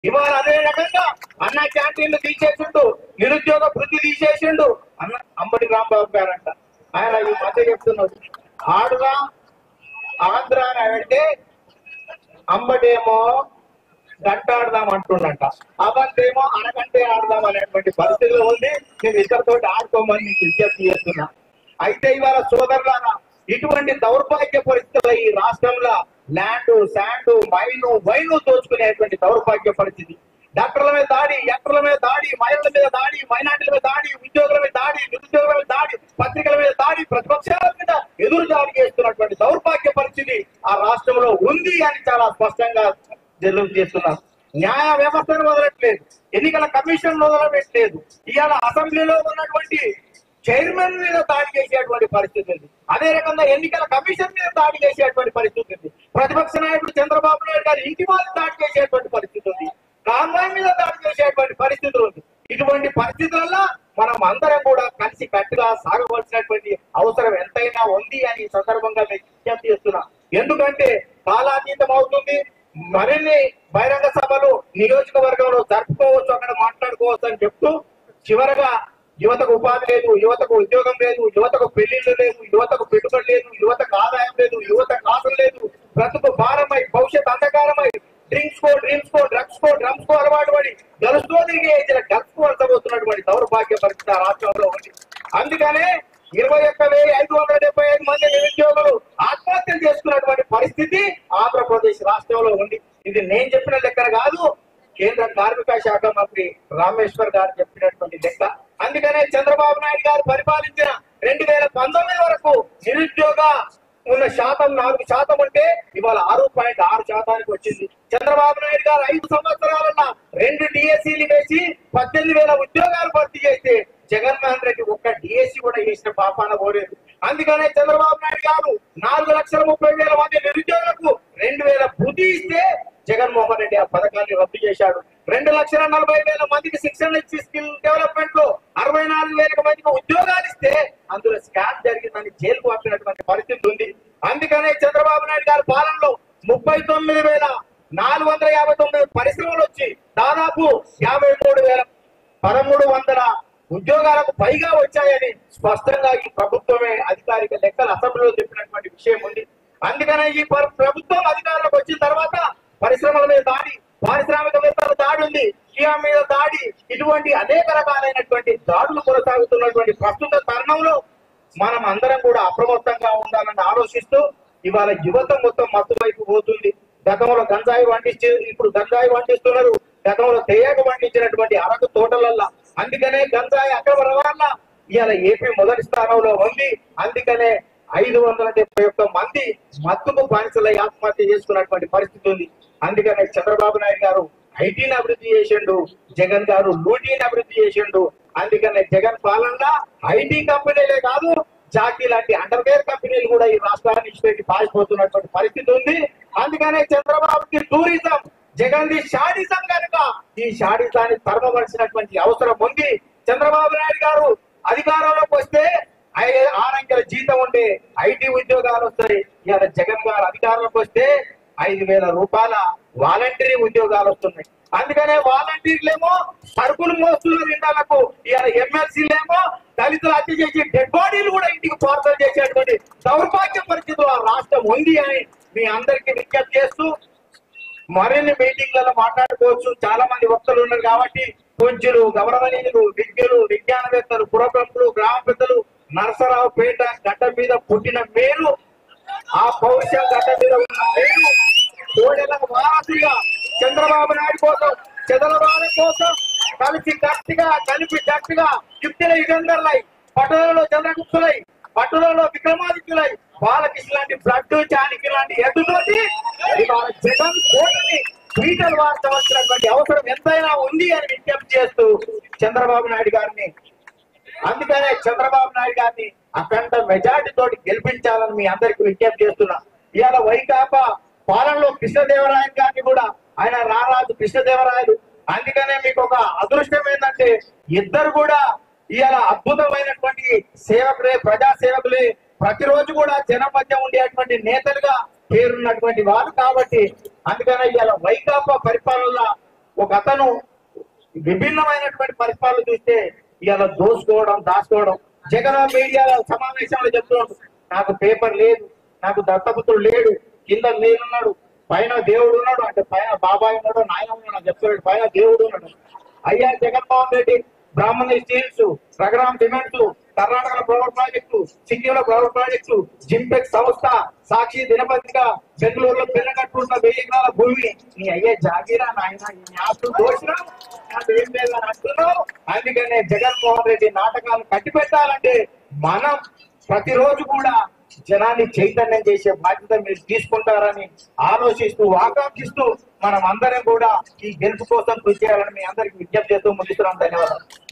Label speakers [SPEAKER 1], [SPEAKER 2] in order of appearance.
[SPEAKER 1] ఇవాళ అదే రకంగా అన్న క్యాంటీన్లు తీసేసిండు నిరుద్యోగ వృత్తి తీసేసిండు అన్న అంబటి రాంబాబు గారంట ఆయన ఈ మధ్య చెప్తున్నాడు ఆడుగా ఆంధ్ర అని అంటే అంబటేమో గంట ఆడదాం అంటుండంట అవంతేమో అరగంటే ఆడదాం అనేటువంటి పరిస్థితిలో ఉంది నేను ఇద్దరితో ఆడుకోమని నీకు విజ్ఞప్తి చేస్తున్నా అయితే ఇవాళ సోదరులారా ఇటువంటి దౌర్భాగ్య పరిస్థితుల్లో ఈ రాష్ట్రంలో ల్యాండ్ శాండ్ మైను వైను దోచుకునేటువంటి దౌర్భాగ్య పరిస్థితి డాక్టర్ల మీద దాడి యాక్టర్ల మీద దాడి మహిళల మీద దాడి మైనార్టీల మీద దాడి ఉద్యోగుల మీద దాడి నిరుద్యోగుల మీద దాడి పత్రికల మీద దాడి ప్రతిపక్షాల మీద ఎదురు దాడి చేస్తున్నటువంటి దౌర్భాగ్య పరిస్థితి ఆ రాష్ట్రంలో ఉంది అని చాలా స్పష్టంగా జరుగు చేస్తున్నారు న్యాయ వ్యవస్థను వదలట్లేదు ఎన్నికల కమిషన్ వదలట్లేదు ఇవాళ అసెంబ్లీలో ఉన్నటువంటి చైర్మన్ మీద దాడి చేసేటువంటి పరిస్థితి ఉంది అదే రకంగా ఎన్నికల కమిషన్ మీద దాడి చేసేటువంటి పరిస్థితి ఉంది ప్రతిపక్ష నాయకుడు చంద్రబాబు నాయుడు గారి ఇంటి మీద దాడి చేసేటువంటి పరిస్థితి ఉంది కాంగ్రెస్ మీద దాడి చేసేటువంటి పరిస్థితులు ఉంది ఇటువంటి పరిస్థితులలో మనం అందరం కూడా కలిసి కట్టుగా సాగవలసినటువంటి అవసరం ఎంతైనా ఉంది అని ఈ సందర్భంగా మీకు విజ్ఞప్తి చేస్తున్నా ఎందుకంటే కాలాతీతం అవుతుంది మరిన్ని బహిరంగ సభలు నియోజకవర్గంలో జరుపుకోవచ్చు అక్కడ మాట్లాడుకోవచ్చు అని చెప్తూ చివరగా యువతకు ఉపాధి లేదు యువతకు ఉద్యోగం లేదు యువతకు పెళ్లిళ్ళు లేదు యువతకు పెట్టుబడి లేదు యువతకు ఆదాయం లేదు యువతకు ఆశలు లేదు బ్రతుకు భారమై భవిష్యత్ అంధకారమై డ్రింక్స్ కో డ్రీమ్స్ కో డ్రగ్స్ కో డ్రమ్స్ కో అలవాటు పడి గలుస్తూ తిరిగి ఏజ్ల గల్స్ కు వలసబోతున్నటువంటి దౌర్భాగ్య పరిస్థితి ఆ రాష్ట్రంలో ఉంది అందుకనే ఇరవై ఒక్క వెయ్యి ఐదు వందల డెబ్బై ఐదు మంది నిరుద్యోగులు ఆత్మహత్యలు చేసుకున్నటువంటి పరిస్థితి ఆంధ్రప్రదేశ్ రాష్ట్రంలో ఉంది ఇది నేను చెప్పిన లెక్కన కాదు కేంద్ర కార్మిక శాఖ మంత్రి రామేశ్వర్ గారు చెప్పినటువంటి లెక్క అందుకనే చంద్రబాబు నాయుడు గారు పరిపాలించిన రెండు వేల పంతొమ్మిది వరకు నిరుద్యోగ ఉన్న శాతం నాలుగు శాతం ఉంటే ఇవాళ ఆరు పాయింట్ ఆరు శాతానికి వచ్చింది చంద్రబాబు నాయుడు గారు ఐదు సంవత్సరాలన్న రెండు డిఎస్సీలు వేసి పద్దెనిమిది వేల ఉద్యోగాలు భర్తీ చేస్తే జగన్మోహన్ రెడ్డి ఒక్క డిఎస్సి కూడా వేసిన పాపాన పోలేదు అందుకనే చంద్రబాబు నాయుడు గారు నాలుగు లక్షల ముప్పై వేల మంది నిరుద్యోగులకు రెండు వేల బుద్ధి ఇస్తే జగన్మోహన్ రెడ్డి ఆ పథకాన్ని రద్దు చేశాడు రెండు లక్షల నలభై వేల మందికి శిక్షణ ఇచ్చి స్కిల్ డెవలప్మెంట్ లో అరవై నాలుగు వేల మందికి ఉద్యోగాలు ఇస్తే అందులో స్కామ్ జరిగిందని జైలుకు పంపినటువంటి పరిస్థితి ఉంది అందుకనే చంద్రబాబు నాయుడు గారి పాలనలో ముప్పై తొమ్మిది వేల నాలుగు వందల యాభై తొమ్మిది పరిశ్రమలు వచ్చి దాదాపు యాభై మూడు వేల పదమూడు వందల ఉద్యోగాలకు పైగా వచ్చాయని స్పష్టంగా ఈ ప్రభుత్వమే అధికారిక లెక్కలు అసెంబ్లీలో చెప్పినటువంటి విషయం ఉంది అందుకనే ఈ ప్ర- ప్రభుత్వం అధికారంలోకి వచ్చిన తర్వాత పరిశ్రమల మీద దాడి పారిశ్రామికవేత్తల దాడి ఉంది కియా మీద దాడి ఇటువంటి అనేక రకాలైనటువంటి దాడులు కొనసాగుతున్నటువంటి ప్రస్తుత తరుణంలో మనం అందరం కూడా అప్రమత్తంగా ఉండాలని ఆలోచిస్తూ ఇవాళ యువత మొత్తం మత్తు వైపు పోతుంది గతంలో గంజాయి వండిస్తే ఇప్పుడు గంజాయి వండిస్తున్నారు గతంలో తేయాకు వండించినటువంటి అరకు తోటలల్లా అందుకనే గంజాయి అక్రమ రవాణా ఇవాళ ఏపీ మొదటి స్థానంలో ఉంది అందుకనే ఐదు వందల డెబ్బై ఒక్క మంది మత్తుకు బానిసలై ఆత్మహత్య చేసుకున్నటువంటి పరిస్థితి ఉంది అందుకనే చంద్రబాబు నాయుడు గారు ఐటీని అభివృద్ధి చేసిండు జగన్ గారు లూటీని అభివృద్ధి చేసిండు అందుకనే జగన్ పాలనలో ఐటీ కంపెనీలే కాదు జాకీ లాంటి అండర్వేర్ కంపెనీలు కూడా ఈ రాష్ట్రాన్ని ఇచ్చిపెట్టి పారిపోతున్నటువంటి పరిస్థితి ఉంది అందుకనే చంద్రబాబుకి టూరిజం జగన్ ది షాడిజం కనుక ఈ షాడిజాన్ని తరమవలసినటువంటి అవసరం ఉంది చంద్రబాబు నాయుడు గారు అధికారంలోకి వస్తే ఐ- ఆరంకెల జీతం ఉంటే ఐటీ ఉద్యోగాలు వస్తాయి ఇవాళ జగన్ గారు అధికారంలోకి వస్తే ఐదు వేల రూపాయల వాలంటరీ ఉద్యోగాలు వస్తున్నాయి అందుకనే వాలంటీర్లేమో సరుకులు మోస్తున్నారు ఇండాలకు ఇవాళ ఎమ్మెల్సీలేమో దళితులు హత్య చేసి డెడ్ బాడీలు కూడా ఇంటికి పార్సల్ చేసేటువంటి దౌర్భాగ్య పరిస్థితులు ఆ రాష్ట్రం ఉంది అని మీ అందరికీ విజ్ఞప్తి చేస్తూ మరిన్ని మీటింగ్లలో మాట్లాడుకోవచ్చు చాలా మంది వక్తలు ఉన్నారు కాబట్టి పూజ్యులు గౌరవనీయులు విజ్ఞులు విజ్ఞానవేత్తలు పురప్రముఖులు గ్రామ పెద్దలు నరసరావు పేట గడ్డ మీద పుట్టిన మేలు ఆ పౌరుషం గడ్డ మీద ఉన్న మేలు కోడెల వారసుగా చంద్రబాబు నాయుడు కోసం చంద్రబాబు కోసం కలిసి గట్టిగా కలిపి గట్టిగా యుక్తుల యుగంధర్లై పట్టుదలలో చంద్రగుప్తులై పట్టుదలలో విక్రమాదిత్యులై బాలకృష్ణ లాంటి బ్లడ్ చానికి లాంటి ఎదుటోటి ఇవాళ జగన్ కోటని ట్వీటర్ వార్చవలసినటువంటి అవసరం ఎంతైనా ఉంది అని విజ్ఞప్తి చేస్తూ చంద్రబాబు నాయుడు గారిని అందుకనే చంద్రబాబు నాయుడు గారిని అఖండ మెజార్టీ తోటి గెలిపించాలని మీ అందరికి విజ్ఞప్తి చేస్తున్నా ఇవాళ వైకాపా పాలనలో కృష్ణదేవరాయలు గారిని కూడా ఆయన రారాజు కృష్ణదేవరాయలు అందుకనే మీకు ఒక అదృష్టం ఏంటంటే ఇద్దరు కూడా ఇవాళ అద్భుతమైనటువంటి సేవకులే ప్రజా సేవకులే ప్రతిరోజు కూడా జనం మధ్య ఉండేటువంటి నేతలుగా పేరున్నటువంటి వారు కాబట్టి అందుకనే ఇవాళ వైకాపా పరిపాలనలో ఒక అతను విభిన్నమైనటువంటి పరిపాలన చూస్తే ఇవాళ దోసుకోవడం దాచుకోవడం జగన్ మీడియా సమావేశంలో చెప్తున్నాడు నాకు పేపర్ లేదు నాకు దత్తపుత్రుడు లేడు కింద నేనున్నాడు పైన దేవుడు ఉన్నాడు అంటే పైన బాబాయ్ ఉన్నాడు నాయన ఉన్నాడు చెప్తున్నాడు పైన దేవుడు ఉన్నాడు అయ్యా Jaganmohan Reddy Brahmani steels Raghuram cements Karnataka power project సిక్కింలో పవర్ ప్రాజెక్టు జింపెక్ సంస్థ సాక్షి దినపత్రిక బెంగళూరులో పిల్లకట్టున్న వెయ్యి ఎకరాల భూమి నీ అయ్యే జాగీరా నాయన ఈ న్యాసం దోషినా నాకు ఏం లేదని అంటున్నావు అందుకనే జగన్మోహన్ రెడ్డి నాటకాలు కట్టి పెట్టాలంటే మనం ప్రతిరోజు కూడా జనాన్ని చైతన్యం చేసే బాధ్యత మీరు తీసుకుంటారని ఆలోచిస్తూ ఆకాంక్షిస్తూ మనం అందరం కూడా ఈ గెలుపు కోసం కృషి చేయాలని మీ అందరికి విజ్ఞప్తి చేస్తూ ముగిస్తున్నాం ధన్యవాదాలు